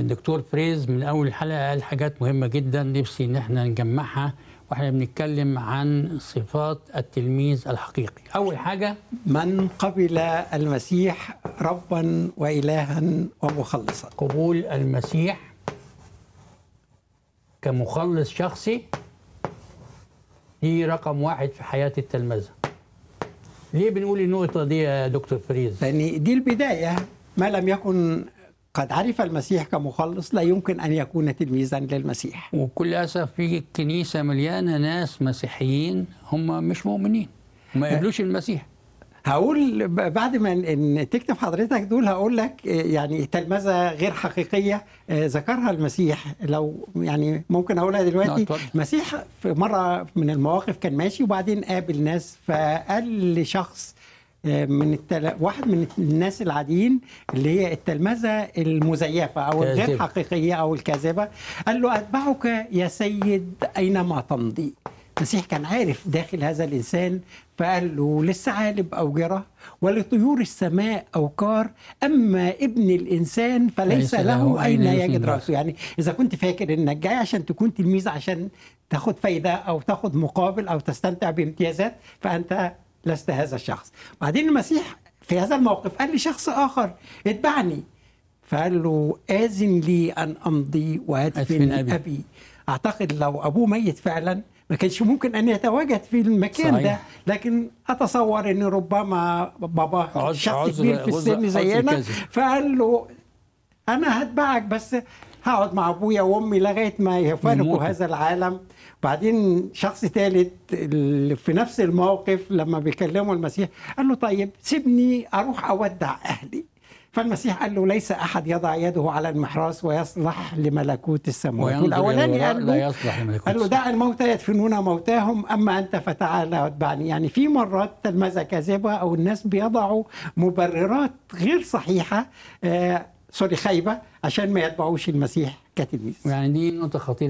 الدكتور فريز من اول الحلقه قال حاجات مهمه جدا نفسي ان احنا نجمعها واحنا بنتكلم عن صفات التلميذ الحقيقي اول حاجه من قبل المسيح ربا وإلها ومخلصا قبول المسيح كمخلص شخصي دي رقم واحد في حياه التلمذه ليه بنقول النقطه دي يا دكتور فريز لأن دي البداية ما لم يكن قد عرف المسيح كمخلص لا يمكن أن يكون تلميذا للمسيح وبكل اسف في الكنيسه مليانه ناس مسيحيين هم مش مؤمنين وما يقبلوش المسيح هقول ب- بعد ما إن- ان تكتب حضرتك دول هقول لك آه، يعني تلمذة غير حقيقية آه، ذكرها المسيح لو يعني ممكن اقولها لا، دلوقتي اتفضل. المسيح في مرة من المواقف كان ماشي وبعدين قابل ناس فقال لشخص آه، من التل... واحد من الناس العاديين اللي هي التلمذة المزيفة أو الغير كاذبة. حقيقية أو الكاذبة قال له أتبعك يا سيد أينما تمضي المسيح كان عارف داخل هذا الإنسان فقال له للثعالب أوجرة ولطيور السماء أوكار أما ابن الإنسان فليس ليس له له أين أين يجد يسند رأسه يعني إذا كنت فاكر إنك جاي عشان تكون تلميذ عشان تاخد فايدة أو تاخد مقابل أو تستمتع بامتيازات فأنت لست هذا الشخص بعدين المسيح في هذا الموقف قال لشخص آخر اتبعني فقال له آذن لي أن أمضي أدفن وأدفن أبي. أبي. أبي أعتقد لو أبوه ميت فعلا ما كانش ممكن أن يتواجد في المكان صحيح. ده لكن أتصور أن ربما بابا عذر- شخص عذر- كبير في عذر- السن عذر زينا كاذب. فقال له أنا هتبعك بس هقعد مع أبويا وأمي لغاية ما يفارقوا يموتوا. هذا العالم بعدين شخص ثالث اللي في نفس الموقف لما بيكلموا المسيح قال له طيب سيبني أروح أودع أهلي فالمسيح قال له ليس أحد يضع يده على المحراس ويصلح لملكوت السماوات وينظر إلى والأولاني الوراء قال لا له يصلح لملكوت قال له السماء. دع الموتى يدفنون موتاهم اما انت فتعال واتبعني يعني في مرات تلمذه كاذبه او الناس بيضعوا مبررات غير صحيحه آه سوري خايبه عشان ما يتبعوش المسيح كتلميذ يعني دي نقطه خطيره